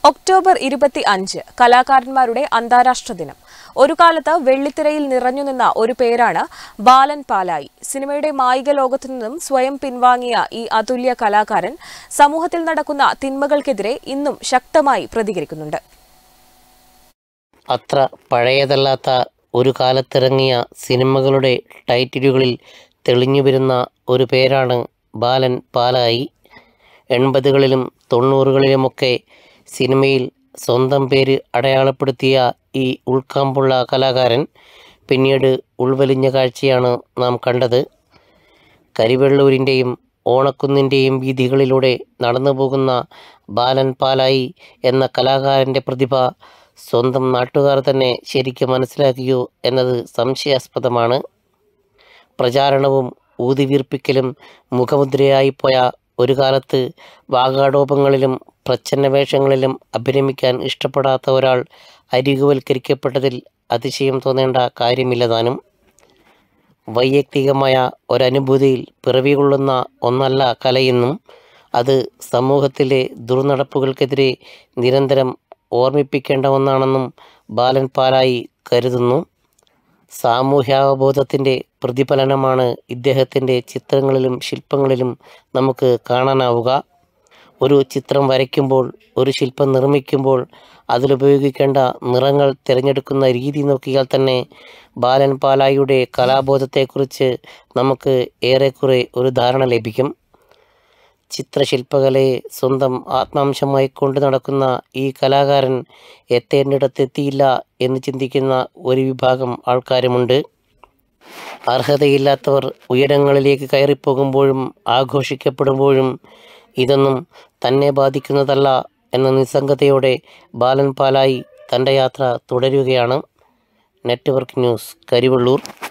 October ഇരുപത്തി അഞ്ച് കലാകാരന്മാരുടെ അന്താരാഷ്ട്ര ദിനം ഒരു കാലത്ത് വെള്ളിത്തിരയിൽ നിറഞ്ഞുനിന്ന ഒരു പേരാണ് ബാലൻ പാലായി സിനിമയുടെ മായിക ലോകത്തു നിന്നും സ്വയം പിൻവാങ്ങിയ ഈ അതുല്യ കലാകാരൻ സമൂഹത്തിൽ നടക്കുന്ന തിന്മകൾക്കെതിരെ ഇന്നും ശക്തമായി പ്രതികരിക്കുന്നുണ്ട് അത്ര പഴയതല്ലാത്ത ഒരു കാലത്തിറങ്ങിയ സിനിമകളുടെ ടൈറ്റിലുകളിൽ തെളിഞ്ഞു വരുന്ന ഒരു പേരാണ് ബാലൻ പാലായി എൺപതുകളിലും തൊണ്ണൂറുകളിലുമൊക്കെ സിനിമയിൽ സ്വന്തം പേര് അടയാളപ്പെടുത്തിയ ഈ ഉൾക്കാമ്പുള്ള കലാകാരൻ പിന്നീട് ഉൾവലിഞ്ഞ കാഴ്ചയാണ് നാം കണ്ടത് കരിവെള്ളൂരിൻ്റെയും ഓണക്കുന്നിൻ്റെയും വീഥികളിലൂടെ നടന്നു പോകുന്ന ബാലൻ പാലായി എന്ന കലാകാരൻ്റെ പ്രതിഭ സ്വന്തം നാട്ടുകാർ തന്നെ ശരിക്കും മനസ്സിലാക്കിയോ എന്നത് സംശയാസ്പദമാണ് പ്രചാരണവും ഊതിവീർപ്പിക്കലും മുഖമുദ്രയായിപ്പോയ ഒരു കാലത്ത് വാഗാടോപങ്ങളിലും പ്രച്ഛന്ന വേഷങ്ങളിലും അഭിനമിക്കാൻ ഇഷ്ടപ്പെടാത്ത ഒരാൾ അരികുവൽക്കരിക്കപ്പെട്ടതിൽ അതിശയം തോന്നേണ്ട കാര്യമില്ല താനും വൈയക്തികമായ ഒരനുഭൂതിയിൽ പിറവികൊള്ളുന്ന ഒന്നല്ല കലയെന്നും അത് സമൂഹത്തിലെ ദുർനടപ്പുകൾക്കെതിരെ നിരന്തരം ഓർമ്മിപ്പിക്കേണ്ട ഒന്നാണെന്നും ബാലൻ പാലായി കരുതുന്നു സാമൂഹ്യാവബോധത്തിൻ്റെ പ്രതിഫലനമാണ് ഇദ്ദേഹത്തിൻ്റെ ചിത്രങ്ങളിലും ശില്പങ്ങളിലും നമുക്ക് കാണാനാവുക ഒരു ചിത്രം വരയ്ക്കുമ്പോൾ ഒരു ശില്പം നിർമ്മിക്കുമ്പോൾ അതിലുപയോഗിക്കേണ്ട നിറങ്ങൾ തിരഞ്ഞെടുക്കുന്ന രീതി നോക്കിയാൽ തന്നെ ബാലൻ പാലായിയുടെ കലാബോധത്തെക്കുറിച്ച് നമുക്ക് ഏറെക്കുറെ ഒരു ധാരണ ലഭിക്കും ചിത്രശില്പകലയെ സ്വന്തം ആത്മാംശമായി കൊണ്ടു നടക്കുന്ന ഈ കലാകാരൻ എത്തേണ്ടിടത്തെത്തിയില്ല എന്ന് ചിന്തിക്കുന്ന ഒരു വിഭാഗം ആൾക്കാരുമുണ്ട് അർഹതയില്ലാത്തവർ ഉയരങ്ങളിലേക്ക് കയറിപ്പോകുമ്പോഴും ആഘോഷിക്കപ്പെടുമ്പോഴും ഇതൊന്നും തന്നെ ബാധിക്കുന്നതല്ല എന്ന നിസ്സംഗതയോടെ ബാലൻ പാലായി തൻ്റെ യാത്ര തുടരുകയാണ് നെറ്റ്വർക്ക് ന്യൂസ് കരിവള്ളൂർ